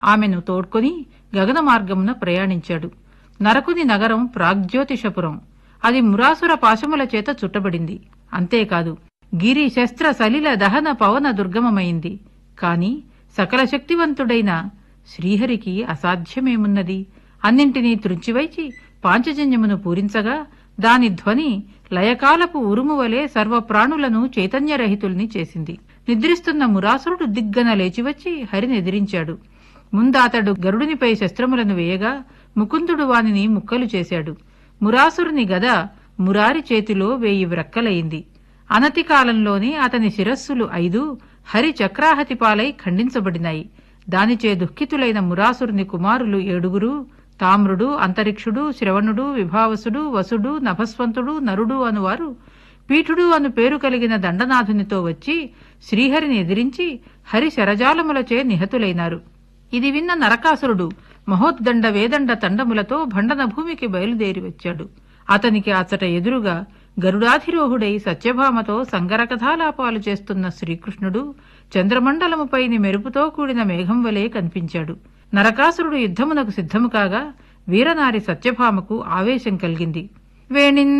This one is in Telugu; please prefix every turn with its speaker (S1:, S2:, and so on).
S1: ఆమెను తోడ్కొని గగన మార్గమున ప్రయాణించాడు నరకుని నగరం ప్రాగ్జ్యోతిషపురం అది మురాసుర పాశముల చేత చుట్టబడింది అంతేకాదు గిరి శస్త్ర సలిల దహన పవన దుర్గమమైంది కాని సకల శక్తివంతుడైన శ్రీహరికి అసాధ్యమేమున్నది అన్నింటినీ త్రుంచివైచి పాంచజన్యమును పూరించగా దాని ధ్వని లయకాలపు ఉరుము వలె సర్వప్రాణులను చైతన్యరహితుల్ని చేసింది నిద్రిస్తున్న మురాసురుడు దిగ్గన లేచివచ్చి హరిని ఎదిరించాడు ముందాతడు గరుడునిపై శస్త్రములను వేయగా ముకుందుడు వానిని ముక్కలు చేశాడు మురాసురుని గద మురారి చేతిలో వేయి వ్రక్కలయింది అనతి కాలంలోనే అతని శిరస్సులు ఐదు హరి చక్రాహతి పాలై ఖండించబడినాయి దానిచే దుఃఖితులైన మురాసురుని కుమారులు ఏడుగురు తామ్రుడు అంతరిక్షుడు శ్రవణుడు విభావసుడు వసుడు నభస్వంతుడు నరుడు అనువారు పీఠుడు అను పేరు కలిగిన దండనాథునితో వచ్చి శ్రీహరిని ఎదిరించి హరి శరజాలములచే నిహతులైనారు ఇది విన్న నరకాసురుడు మహోద్దండ వేదండ తండములతో భండన భూమికి బయలుదేరి వచ్చాడు అతనికి అచ్చట ఎదురుగా గరుడాధిరోహుడై సత్యభామతో సంగరకథాలాపాలు చేస్తున్న శ్రీకృష్ణుడు చంద్రమండలముపైని మెరుపుతో కూడిన మేఘం వలె కనిపించాడు నరకాసురుడు యుద్ధమునకు సిద్ధము కాగా వీరనారి సత్యభామకు ఆవేశం కలిగింది వేణిన్